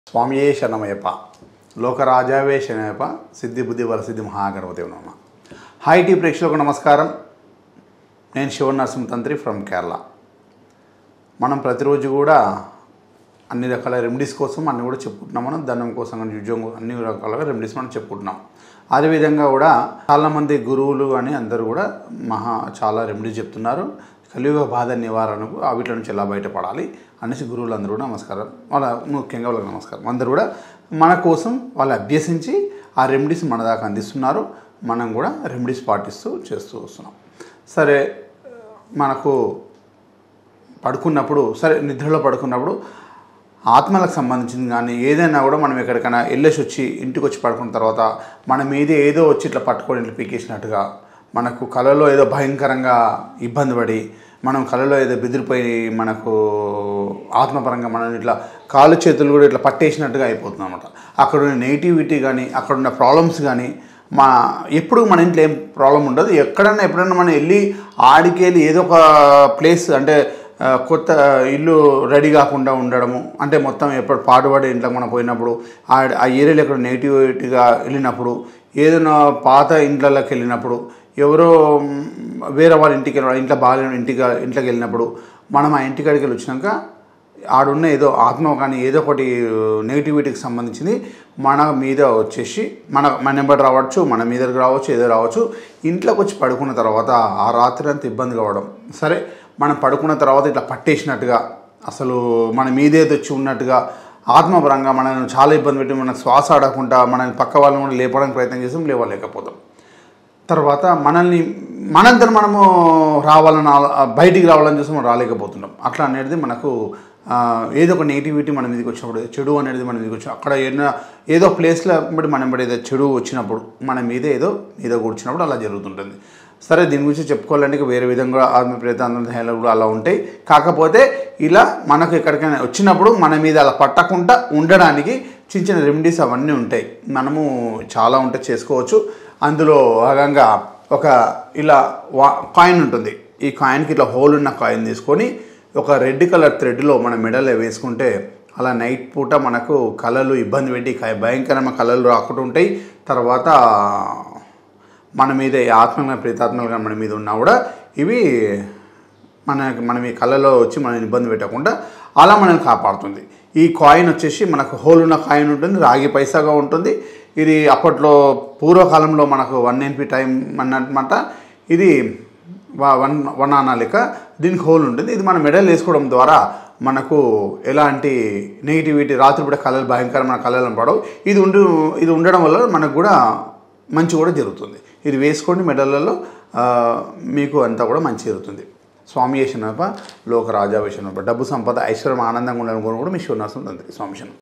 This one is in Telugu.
స్వామియే శరణమయ్యప్ప లోకరాజావే శరణమయ్యప్ప సిద్ధి బుద్ధి వరసిద్ధి మహాగణపతి నమ హాయ్ టీ ప్రేక్షకులకు నమస్కారం నేను శివ నరసింహ తంత్రి ఫ్రమ్ కేరళ మనం ప్రతిరోజు కూడా అన్ని రకాల రెమెడీస్ కోసం అన్ని కూడా చెప్పుకుంటున్నాం మనం దండం కోసం కానీ ఉద్యోగం అన్ని రకాలుగా రెమెడీస్ మనం చెప్పుకుంటున్నాం అదేవిధంగా కూడా చాలామంది గురువులు కానీ అందరూ కూడా మహా చాలా రెమెడీస్ చెప్తున్నారు కలియుగ బాధ నివారణకు ఆ వీటి నుంచి ఎలా బయటపడాలి అనేసి గురువులు అందరూ కూడా నమస్కారం వాళ్ళ ముఖ్యంగా వాళ్ళకి నమస్కారం అందరూ కూడా మన కోసం వాళ్ళు అభ్యసించి ఆ రెమెడీస్ మన దాకా అందిస్తున్నారు మనం కూడా రెమెడీస్ పాటిస్తూ చేస్తూ వస్తున్నాం సరే మనకు పడుకున్నప్పుడు సరే నిద్రలో పడుకున్నప్పుడు ఆత్మలకు సంబంధించింది కానీ ఏదైనా కూడా మనం ఎక్కడికైనా వెళ్ళేసి వచ్చి ఇంటికి వచ్చి పడుకున్న తర్వాత మన మీద ఏదో వచ్చి ఇట్లా పట్టుకొని ఇట్లా పీకేసినట్టుగా మనకు కళలో ఏదో భయంకరంగా ఇబ్బంది పడి మనం కళలో ఏదో బెదిరిపోయి మనకు ఆత్మపరంగా మనం ఇట్లా కాళ్ళు చేతులు కూడా ఇట్లా పట్టేసినట్టుగా అయిపోతుంది అనమాట అక్కడ ఉన్న నెగిటివిటీ కానీ అక్కడ ఉన్న ప్రాబ్లమ్స్ కానీ మా ఎప్పుడు మన ఇంట్లో ఏం ప్రాబ్లం ఉండదు ఎక్కడన్నా ఎప్పుడన్నా మనం వెళ్ళి ఆడికి వెళ్ళి ఏదో ఒక ప్లేస్ అంటే ఆ, కొత్త ఇల్లు రెడీ కాకుండా ఉండడము అంటే మొత్తం ఎప్పుడు పాడుపడి ఇంట్లోకి మనం పోయినప్పుడు ఆ ఆ ఏరియాలో ఎక్కడ నెగిటివిటీగా వెళ్ళినప్పుడు ఏదైనా పాత ఇంట్లలోకి వెళ్ళినప్పుడు ఎవరో మ్, వేరే వాళ్ళ ఇంటికి వెళ్ళి ఇంట్లో బాగా ఇంటికి ఇంట్లోకి వెళ్ళినప్పుడు మనం ఆ ఇంటికాడికి వెళ్ళి వచ్చినాక ఆడున్న ఏదో ఆత్మ కానీ ఏదో ఒకటి నెగిటివిటీకి సంబంధించింది మన మీద వచ్చేసి మన మన నెంబర్ రావచ్చు మన మీదకి రావచ్చు ఏదో రావచ్చు ఇంట్లోకి వచ్చి పడుకున్న తర్వాత ఆ రాత్రి అంతా ఇబ్బంది కావడం సరే మనం పడుకున్న తర్వాత ఇట్లా పట్టేసినట్టుగా అసలు మన మీదేది వచ్చి ఉన్నట్టుగా ఆత్మపరంగా మనల్ని చాలా ఇబ్బంది పెట్టి మనకు శ్వాస ఆడకుండా మనల్ని పక్క వాళ్ళని కూడా లేపడానికి ప్రయత్నం చేస్తాం లేవలేకపోతాం తర్వాత మనల్ని మనంతా మనము రావాలని ఆలో- బయటికి రావాలని చూసి మనం రాలేకపోతున్నాం అట్లా అనేది మనకు ఆ, ఏదో ఒక నెగిటివిటీ మన మీదకి వచ్చినప్పుడు చెడు అనేది మన మీదకి వచ్చి అక్కడ ఏదైనా ఏదో ప్లేస్లో బట్టి మనం బట్టి ఏదో చెడు వచ్చినప్పుడు మన మీద ఏదో మీద కూర్చున్నప్పుడు అలా జరుగుతుంటుంది సరే దీని గురించి చెప్పుకోవాలంటే ఇక వేరే విధంగా ఆత్మ ప్రేతాంతాలు కూడా అలా ఉంటాయి కాకపోతే ఇలా మనకు ఎక్కడికైనా వచ్చినప్పుడు మన మీద అలా పట్టకుండా ఉండడానికి చిన్న చిన్న రెమెడీస్ అవన్నీ ఉంటాయి మనము చాలా ఉంటే చేసుకోవచ్చు అందులో భాగంగా ఒక ఇలా వా కాయిన్ ఉంటుంది ఈ కాయిన్కి ఇట్లా హోల్ ఉన్న కాయిన్ తీసుకొని ఒక రెడ్ కలర్ థ్రెడ్లో మన మెడలో వేసుకుంటే అలా నైట్ పూట మనకు కళలు ఇబ్బంది పెట్టి క- భయంకరమైన కళలు రాకుండా ఉంటాయి తర్వాత మన మీద ఈ ఆత్మగా ప్రేతాత్మలుగా మన మీద ఉన్నా కూడా ఇవి మన మనం ఈ కళలో వచ్చి మనం ఇబ్బంది పెట్టకుండా అలా మనల్ని కాపాడుతుంది ఈ కాయిన్ వచ్చేసి మనకు హోల్ ఉన్న కాయిన్ ఉంటుంది రాగి పైసాగా ఉంటుంది ఇది అప్పట్లో పూర్వకాలంలో మనకు వన్ ఎన్పి టైం అన్నమాట ఇది వా- వన్ వన్ ఆనా లెక్క దీనికి హోల్ ఉంటుంది ఇది మన మెడల్ వేసుకోవడం ద్వారా మనకు ఎలాంటి నెగిటివిటీ రాత్రిపూట కళలు భయంకరమైన కళలు పడవు ఇది ఉండి ఇది ఉండడం వల్ల మనకు కూడా మంచి కూడా జరుగుతుంది ఇది వేసుకోండి మెడలలో ఆ, మీకు అంతా కూడా మంచి జరుగుతుంది స్వామి వేసినప్ప లోక రాజా వేసినప్ప డబ్బు సంపద ఐశ్వర్యం ఆనందంగా ఉండాలని కూడా మీ శివనాసం తండ్రి స్వామి శరణం.